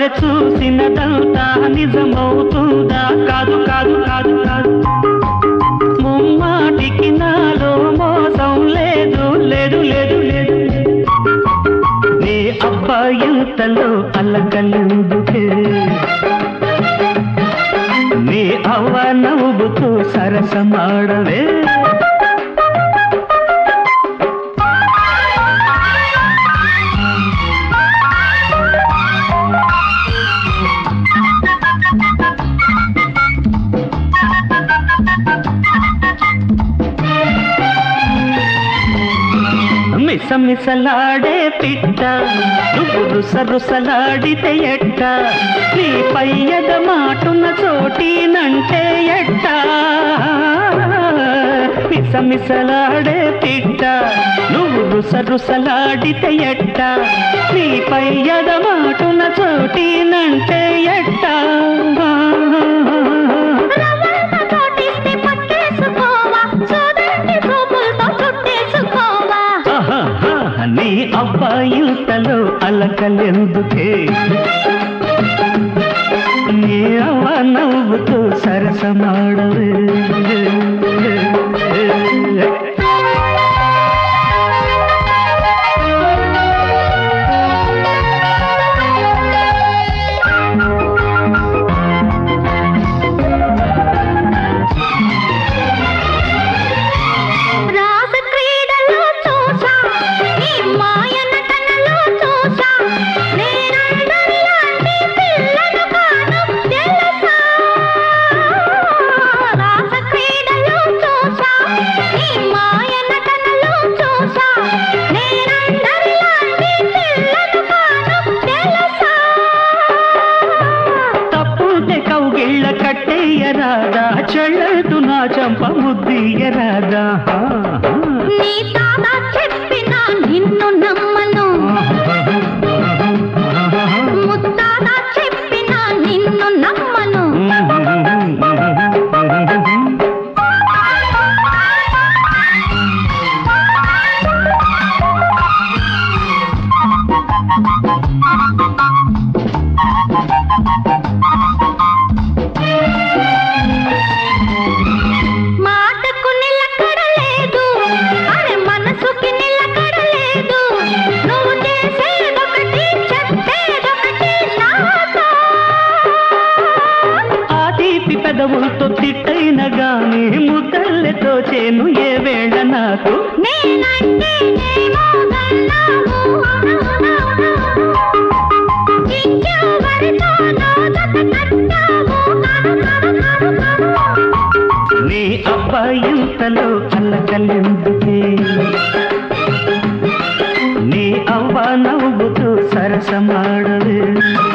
చూసినదంతా నిజమవుతుందా కాదు కాదు కాదు కాదు ముమ్మాటికి నాలో మోసం లేదు లేదు లేదు లేదు నీ అబ్బాయింతలో అల్లకల్లెందుకే నీ అవ్వ నవ్వుతూ సరసమాడవే మిసమిసలాడే పిట్ట నువ్వు రుస రుసలాడితే ఎట్ట నీ పయ్యద మాటున్న చోటీనంటే ఎట్ట మిసమిసలాడే పిట్ట నువ్వు రుస రుసలాడితే ఎట్ట నీ పయ్యద మాటున్న చోటీనంటే ఎట్ట రవ్వంత చోటిస్తే పట్టేసుకోవా చూడండి చూపులతో చుట్టేసుకోవా ఆహాహా, నీ అబ్బాయింతలో అలకలెందుకే నీ అవ్వ నవ్వుతూ సరసమాడవే రాస క్రీడలో చూసా నీ మాయ నటనలో చూసా నేనందరిలాంటి పిల్లను కాను తెలుసా రాస క్రీడలో చూసా నీ మాయ నటనలో చూసా నేనందరిలాంటి పిల్లను కాను తెలుసా తప్పుంటే కౌగిళ్ళ కట్టేయరాదా చెల్లెతు నా చంప ముద్దీయరాదా నీ తాత చెప్పిన నిన్ను నమ్మను ముత్తాత చెప్పిన నిన్ను నమ్మను మాటకు నిలకడ లేదు అరే మనసుకి నిలకడ లేదు నువ్వు చేసేదొకటి చెప్పేదొకటి నాతో ఆ తీపి పెదవులతో తిట్టైన గాని ముద్దల్లెతో చేను ఏ వేళ నాకు నేనంటే ఏమో గన్నావు ఇంకెవరితో జత కట్టావు కను కను కను కను నీ అబ్బాయింతలో అల్లకల్లెందుకే నీ అవ్వ నవ్వుతూ సరసమాడవే